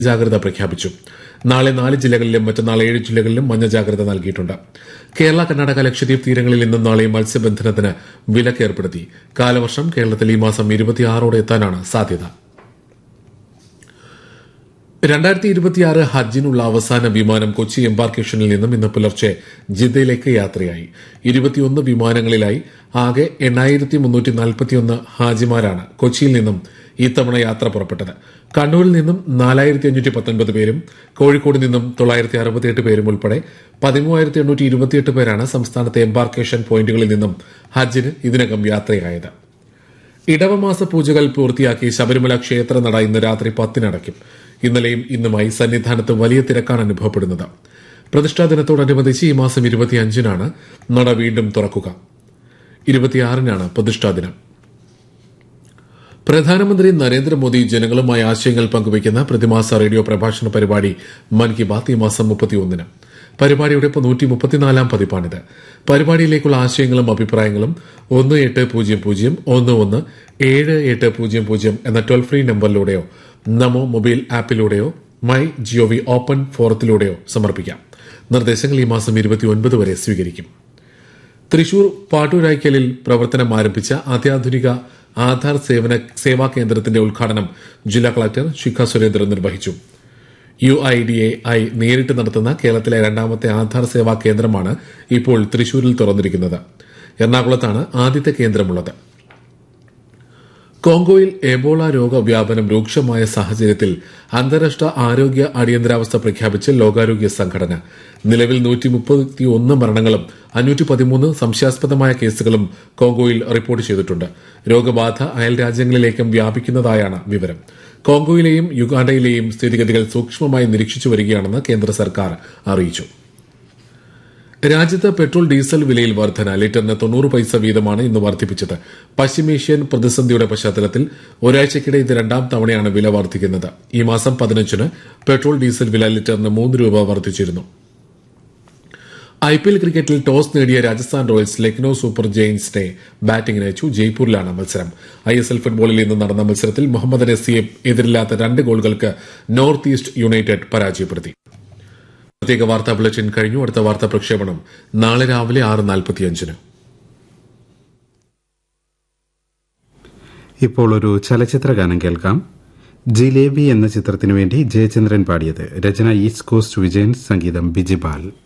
ജാഗ്രത പ്രഖ്യാപിച്ചു നാളെ നാല് ജില്ലകളിലും മറ്റന്നാൾ ഏഴ് ജില്ലകളിലും മഞ്ഞ ജാഗ്രത നൽകിയിട്ടുണ്ട് കേരള കർണാടക ലക്ഷദ്വീപ് തീരങ്ങളിൽ ഇന്നും നാളെയും മത്സ്യബന്ധനത്തിന് വിലക്ക് ഏർപ്പെടുത്തി കാലവർഷം കേരളത്തിൽ ഈ മാസം ഇരുപത്തിയാറോടെ എത്താനാണ് സാധ്യത രണ്ടായിരത്തി ഇരുപത്തിയാറ് ഹജ്ജിനുള്ള അവസാന വിമാനം കൊച്ചി എംബാർക്കേഷനിൽ നിന്നും ഇന്ന് പുലർച്ചെ ജിദ്ദയിലേക്ക് യാത്രയായി ഇരുപത്തിയൊന്ന് വിമാനങ്ങളിലായി ആകെ എണ്ണായിരത്തി മുന്നൂറ്റി നാൽപ്പത്തിയൊന്ന് ഹാജിമാരാണ് കൊച്ചിയിൽ നിന്നും ഇത്തവണ യാത്ര പുറപ്പെട്ടത് കണ്ണൂരിൽ നിന്നും നാലായിരത്തി അഞ്ഞൂറ്റി പത്തൊൻപത് പേരും കോഴിക്കോട് നിന്നും തൊള്ളായിരത്തി അറുപത്തിയെട്ട് പേരും ഉൾപ്പെടെ പതിമൂവായിരത്തി എണ്ണൂറ്റി ഇരുപത്തിയെട്ട് പേരാണ് സംസ്ഥാനത്തെ എംബാർക്കേഷൻ പോയിന്റുകളിൽ നിന്നും ഹജ്ജിന് ഇതിനകം യാത്രയായത് ഇടവമാസ പൂജകൾ പൂർത്തിയാക്കി ശബരിമല ക്ഷേത്ര നട ഇന്ന് രാത്രി പത്തിനടയ്ക്കും ഇന്നലെയും ഇന്നുമായി സന്നിധാനത്ത് വലിയ തിരക്കാണ് അനുഭവപ്പെടുന്നത് പ്രതിഷ്ഠാ ദിനത്തോടനുബന്ധിച്ച് ഈ മാസം ഇരുപത്തിയഞ്ചിനാണ് നട വീണ്ടും തുറക്കുക ഇരുപത്തിയാറിനാണ് പ്രതിഷ്ഠാ ദിനം പ്രധാനമന്ത്രി നരേന്ദ്രമോദി ജനങ്ങളുമായി ആശയങ്ങൾ പങ്കുവയ്ക്കുന്ന പ്രതിമാസ റേഡിയോ പ്രഭാഷണ പരിപാടി മൻ കി ബാത്ത് ഈ മാസം മുപ്പത്തിയൊന്നിന് പരിപാടിയുടെ ഇപ്പോൾ നൂറ്റി മുപ്പത്തിനാലാം പതിപ്പാണിത് പരിപാടിയിലേക്കുള്ള ആശയങ്ങളും അഭിപ്രായങ്ങളും ഒന്ന് എട്ട് പൂജ്യം പൂജ്യം ഒന്ന് ഒന്ന് ഏഴ് എട്ട് പൂജ്യം പൂജ്യം എന്ന ടോൾ ഫ്രീ നമ്പറിലൂടെയോ നമോ മൊബൈൽ ആപ്പിലൂടെയോ മൈ ജിഒവി ഓപ്പൺ ഫോറത്തിലൂടെയോ സമർപ്പിക്കാം നിർദ്ദേശങ്ങൾ ഈ മാസം ഇരുപത്തിയൊൻപത് വരെ സ്വീകരിക്കും തൃശൂർ പാട്ടൂരായ്ക്കലിൽ പ്രവർത്തനം ആരംഭിച്ച അത്യാധുനിക ആധാർ സേവന സേവാ കേന്ദ്രത്തിന്റെ ഉദ്ഘാടനം ജില്ലാ കളക്ടർ ശിഖ സുരേന്ദ്രൻ നിർവഹിച്ചു U I D A I നേരിട്ട് നടത്തുന്ന കേരളത്തിലെ രണ്ടാമത്തെ ആധാർ സേവാ കേന്ദ്രമാണ് ഇപ്പോൾ തൃശൂരിൽ തുറന്നിരിക്കുന്നത് എറണാകുളത്താണ് ആദ്യത്തെ കേന്ദ്രമുള്ളത് കോങ്കോയിൽ എബോള രോഗവ്യാപനം രൂക്ഷമായ സാഹചര്യത്തിൽ അന്താരാഷ്ട്ര ആരോഗ്യ അടിയന്തരാവസ്ഥ പ്രഖ്യാപിച്ച് ലോകാരോഗ്യ സംഘടന നിലവിൽ നൂറ്റി മുപ്പത്തിയൊന്ന് മരണങ്ങളും അഞ്ഞൂറ്റി പതിമൂന്ന് സംശയാസ്പദമായ കേസുകളും കോങ്കോയിൽ റിപ്പോർട്ട് ചെയ്തിട്ടുണ്ട് രോഗബാധ അയൽ രാജ്യങ്ങളിലേക്കും വ്യാപിക്കുന്നതായാണ് വിവരം കോങ്കോയിലെയും യുഗാണ്ടയിലെയും സ്ഥിതിഗതികൾ സൂക്ഷ്മമായി നിരീക്ഷിച്ചു വരികയാണെന്ന് കേന്ദ്ര സർക്കാർ അറിയിച്ചു രാജ്യത്ത് പെട്രോൾ ഡീസൽ വിലയിൽ വർധന ലിറ്ററിന് തൊണ്ണൂറ് പൈസ വീതമാണ് ഇന്ന് വർദ്ധിപ്പിച്ചത് പശ്ചിമേഷ്യൻ പ്രതിസന്ധിയുടെ പശ്ചാത്തലത്തിൽ ഒരാഴ്ചയ്ക്കിടെ ഇത് രണ്ടാം തവണയാണ് വില വർദ്ധിക്കുന്നത് ഈ മാസം പതിനഞ്ചിന് പെട്രോൾ ഡീസൽ വില ലിറ്ററിന് മൂന്ന് രൂപ വർദ്ധിച്ചിരുന്നു ഐ പി എൽ ക്രിക്കറ്റിൽ ടോസ് നേടിയ രാജസ്ഥാൻ റോയൽസ് ലക്നൌ സൂപ്പർ ജെയിൻസിനെ ബാറ്റിംഗിന് അയച്ചു ജയ്പൂരിലാണ് മത്സരം ഐ എസ് എൽ ഫുട്ബോളിൽ ഇന്ന് നടന്ന മത്സരത്തിൽ മുഹമ്മദ് നസിയെ എതിരില്ലാത്ത രണ്ട് ഗോളുകൾക്ക് നോർത്ത് ഈസ്റ്റ് യുണൈറ്റഡ് പരാജയപ്പെടുത്തി പ്രത്യേക വാർത്താ ബുള്ളറ്റിൻ കഴിഞ്ഞു അടുത്ത വാർത്താ പ്രക്ഷേപണം നാളെ രാവിലെ ആറ് നാൽപ്പത്തിയഞ്ചിന് ഇപ്പോൾ ഒരു ചലച്ചിത്ര ഗാനം കേൾക്കാം ജിലേബി എന്ന ചിത്രത്തിനു വേണ്ടി ജയചന്ദ്രൻ പാടിയത് രചന ഈസ്റ്റ് കോസ്റ്റ് വിജയൻ സംഗീതം ബിജിപാൽ